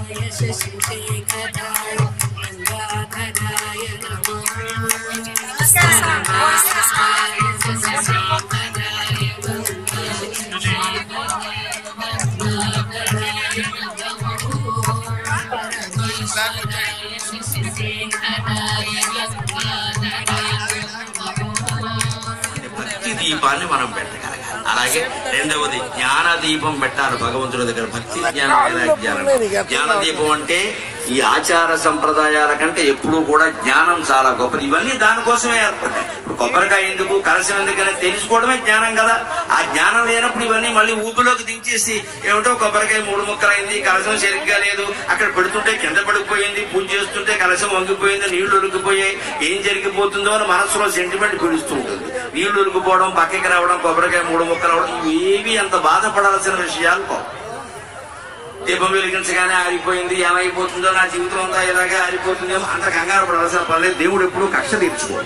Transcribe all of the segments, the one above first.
శశిశేఖరాయ గంగాధరాయ నమః భక్తి దీపాన్ని మనం పెట్టగలగాలి అలాగే రెండవది జ్ఞాన దీపం పెట్టాలి భగవంతుడి దగ్గర భక్తి జ్ఞానం వైరాగ్యాలు జ్ఞాన దీపం అంటే ఈ ఆచార సంప్రదాయాల కంటే ఎప్పుడూ కూడా జ్ఞానం చాలా గొప్పది ఇవన్నీ దానికోసమే ఏర్పడ్డాయి ఇప్పుడు కొబ్బరికాయ ఎందుకు కలసం ఎందుకని తెలుసుకోవడమే జ్ఞానం కదా ఆ జ్ఞానం లేనప్పుడు ఇవన్నీ మళ్ళీ ఊపిలోకి దించేసి ఏమిటో కొబ్బరికాయ మూడు ముక్కలైంది కలసం సరిగ్గా లేదు అక్కడ పెడుతుంటే కింద పడిపోయింది పూజ చేస్తుంటే కలసం వంగిపోయింది నీళ్లు ఉరికిపోయాయి ఏం జరిగిపోతుందో అని మనసులో సెంటిమెంట్ పిలుస్తూ ఉంటుంది నీళ్లు ఉరికిపోవడం పక్కకి రావడం కొబ్బరికాయ మూడు ముక్కలు అవడం ఇవేవి అంత బాధపడాల్సిన విషయాలు కావు దీపం వెలిగించగానే ఆరిపోయింది ఏమైపోతుందో నా జీవితం అంతా ఇలాగే ఆరిపోతుందేమో అంత కంగారు పడాల్సిన పర్లేదు దేవుడు ఎప్పుడు కక్ష తీర్చుకోడు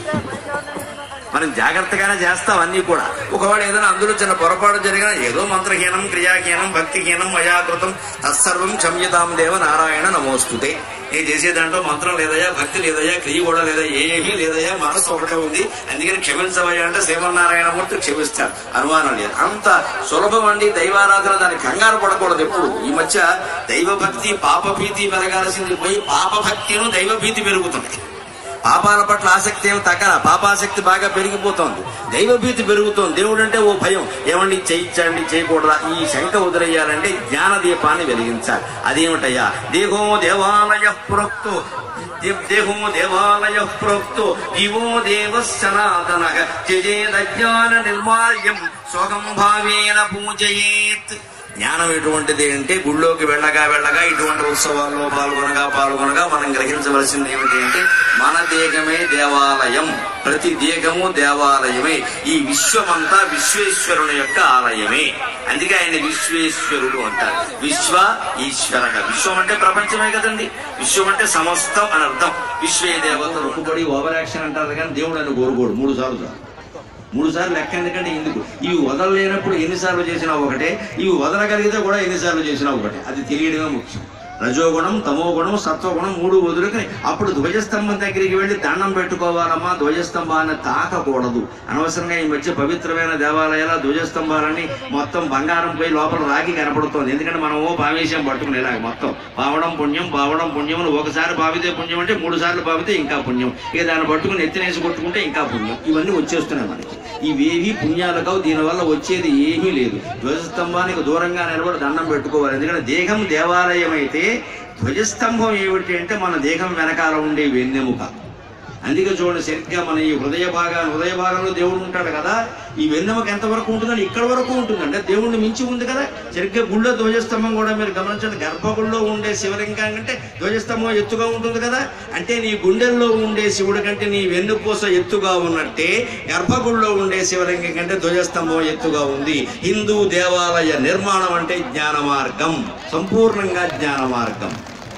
మనం జాగ్రత్తగానే చేస్తాం అన్ని కూడా ఒకవేళ ఏదైనా అందులో చిన్న పొరపాటు జరిగినా ఏదో మంత్రహీనం క్రియాహీనం భక్తిహీనం అయాకృతం తత్సర్వం క్షమ్యతాం దేవ నారాయణ నమోస్తుతే నేను చేసే దాంట్లో మంత్రం లేదయా భక్తి లేదయా క్రియ కూడా లేదా ఏమీ లేదయా మనసు ఒకటే ఉంది అందుకని క్షమించవయ్యా అంటే శ్రీమన్నారాయణమూర్తి క్షమిస్తారు అనుమానం లేదు అంత సులభం అండి దైవారాధన దానికి కంగారు పడకూడదు ఎప్పుడు ఈ మధ్య దైవభక్తి పాపభీతి పెరగాల్సింది పోయి పాపభక్తిను దైవభీతి పెరుగుతుంది పాపాల పట్ల ఆసక్తి ఏమి తగ్గల పాపాసక్తి బాగా పెరిగిపోతోంది దైవభీతి పెరుగుతోంది దేవుడు అంటే ఓ భయం ఏమండి చేయించండి చేయకూడదా ఈ శంక వదిలేయాలంటే జ్ఞాన దీపాన్ని వెలిగించాలి అదేమిటయ్యా దేహో దేవాలయ ప్రోక్తో దే- దేహో దేవాలయ ప్రోక్తో జీవో దేవ సనాతన జయేదజ్ఞాన నిర్మాల్యం స్వగం భావేన పూజయేత్ జ్ఞానం ఎటువంటిది అంటే గుళ్ళోకి వెళ్ళగా వెళ్ళగా ఇటువంటి ఉత్సవాల్లో పాల్గొనగా పాల్గొనగా మనం గ్రహించవలసింది ఏమిటి అంటే మన దేహమే దేవాలయం ప్రతి దేహము దేవాలయమే ఈ విశ్వమంతా విశ్వేశ్వరుని యొక్క ఆలయమే అందుకే ఆయన విశ్వేశ్వరుడు అంటారు విశ్వ ఈశ్వరక విశ్వం అంటే ప్రపంచమే కదండి విశ్వం అంటే సమస్తం అని అర్థం విశ్వే దేవత రుక్కుబడి ఓవర్ యాక్షన్ అంటారు కానీ దేవుడు అని కోరుకోడు మూడు సార్లు చాలు మూడు సార్లు లెక్క ఎందుకంటే ఎందుకు ఇవి వదలలేనప్పుడు ఎన్నిసార్లు చేసినా ఒకటే ఇవి వదలగలిగితే కూడా ఎన్నిసార్లు చేసినా ఒకటే అది తెలియడమే ముఖ్యం రజోగుణం తమోగుణం సత్వగుణం మూడు వదులుకుని అప్పుడు ధ్వజస్తంభం దగ్గరికి వెళ్ళి దండం పెట్టుకోవాలమ్మా ధ్వజస్తంభాన్ని తాకకూడదు అనవసరంగా ఈ మధ్య పవిత్రమైన దేవాలయాల ధ్వజస్తంభాలన్నీ మొత్తం బంగారం పోయి లోపల రాగి కనపడుతోంది ఎందుకంటే మనం ఓ పావేశం పట్టుకుని ఇలాగ మొత్తం పావడం పుణ్యం పావడం పుణ్యం అని ఒకసారి పావితే పుణ్యం అంటే మూడు సార్లు పావితే ఇంకా పుణ్యం ఇక దాన్ని పట్టుకుని ఎత్తినేసి కొట్టుకుంటే ఇంకా పుణ్యం ఇవన్నీ వచ్చేస్తున్నాయి మనకి ఇవేవి పుణ్యాలు కావు దీనివల్ల వచ్చేది ఏమీ లేదు ధ్వజస్తంభానికి దూరంగా నిలబడి దండం పెట్టుకోవాలి ఎందుకంటే దేహం దేవాలయం అయితే ధ్వజస్తంభం ఏమిటి అంటే మన దేహం వెనకాల ఉండే వెన్నెముక అందుకే చూడండి సరిగ్గా మన ఈ హృదయ భాగాన్ని హృదయ భాగంలో దేవుడు ఉంటాడు కదా ఈ వెన్నెముక ఎంత వరకు ఉంటుందని ఇక్కడ వరకు ఉంటుంది అంటే దేవుడిని మించి ఉంది కదా సరిగ్గా గుళ్ళో ధ్వజస్తంభం కూడా మీరు గమనించండి గర్భగుడిలో ఉండే శివలింగం కంటే ధ్వజస్తంభం ఎత్తుగా ఉంటుంది కదా అంటే నీ గుండెల్లో ఉండే శివుడి కంటే నీ వెన్నుపూస ఎత్తుగా ఉన్నట్టే గర్భగుడిలో ఉండే శివలింగం కంటే ధ్వజస్తంభం ఎత్తుగా ఉంది హిందూ దేవాలయ నిర్మాణం అంటే జ్ఞాన మార్గం సంపూర్ణంగా జ్ఞాన మార్గం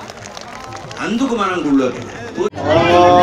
అందుకు మనం గుళ్ళోకి వెళ్ళాలి.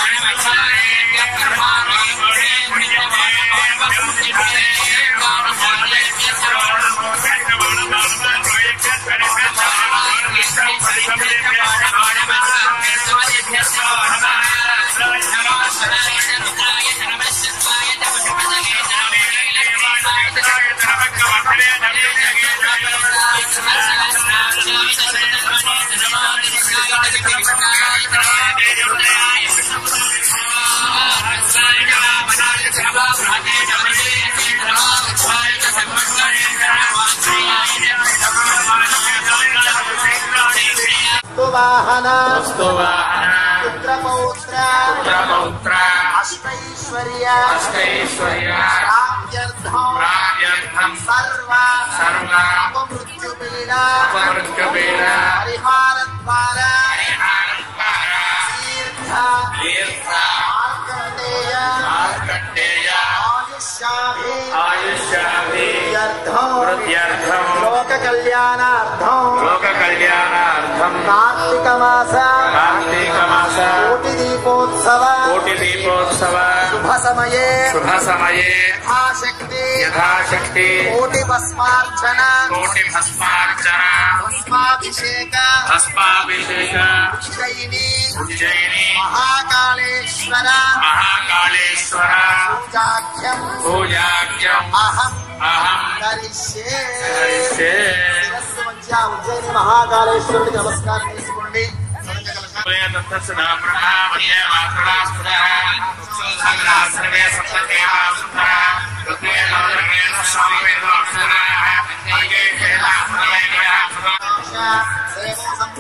వాహన వస్తువాహన పుత్రపౌత్ర పుత్రపౌత్ర అష్టైశ్వర్య అష్టైశ్వర్య ప్రాప్త్యర్థం ప్రాప్త్యర్థం సర్వ సర్వ అపమృత్యుపీడ అపమృత్యుపీడ పరిహార ద్వారా పరిహారద్వార తీర్థ తీర్థ మార్కండేయ మార్కండేయ ఆయుష్యాభి ఆయుష్యాది అర్థం వృద్ధ్యర్థం లోక కళ్యాణార్థం లోక కళ్యాణార్థం కార్తీక మాస కార్తీక మాస కోటి దీపోత్సవ కోటి దీపోత్సవ శుభ సమయే శుభ సమయే యథాశక్తి యథాశక్తి కోటి భస్మార్చన కోటి భస్మార్చన భస్మాభిషేక భస్మాభిషేక ఉజ్జయిని ఉజ్జయిని మహాకాళేశ్వర మహాకాళేశ్వర పూజాఖ్యం పూజాఖ్యం అహం అహం కరిష్యే కరిష్యే. శిరస్సు మధ్య ఉజ్జయిని మహాకాళేశ్వరుడికి నమస్కారం చేసుకోండి స్వామి సేవం